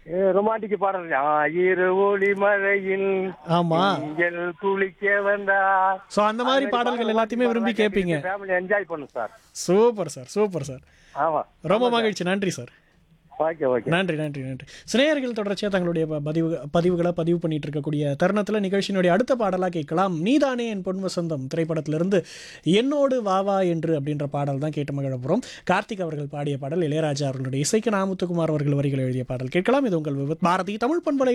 romantic பாடல் ஆயிர ஒளி மழையில் ஆமா நீங்கள் குளிக்க வந்தார் ஸோ அந்த மாதிரி பாடல்கள் எல்லாத்தையுமே விரும்பி கேட்பீங்க ஃபேமிலி என்ஜாய் பண்ணும் sir super sir super sir ஆமா ரொம்ப மகிழ்ச்சி நன்றி சார் ஓகே ஓகே நன்றி நன்றி நன்றி சிநேயர்கள் தொடர்ச்சியாக தங்களுடைய ப- பதிவு பதிவுகளை பதிவு பண்ணிட்டு இருக்கக்கூடிய தருணத்தில் நிகழ்ச்சியினுடைய அடுத்த பாடலாக கேட்கலாம் நீதானே என் பொன் வசந்தம் திரைப்படத்திலிருந்து என்னோடு வா வா என்று அப்படின்ற பாடல் தான் கேட்டு மகிழ போகிறோம் கார்த்திக் அவர்கள் பாடிய பாடல் இளையராஜா அவர்களுடைய இசைக்கு நாமுத்துக்குமார் அவர்கள் வரிகள் எழுதிய பாடல் கேட்கலாம் இது உங்கள் விவத் பாரதி தமிழ் பண்பலை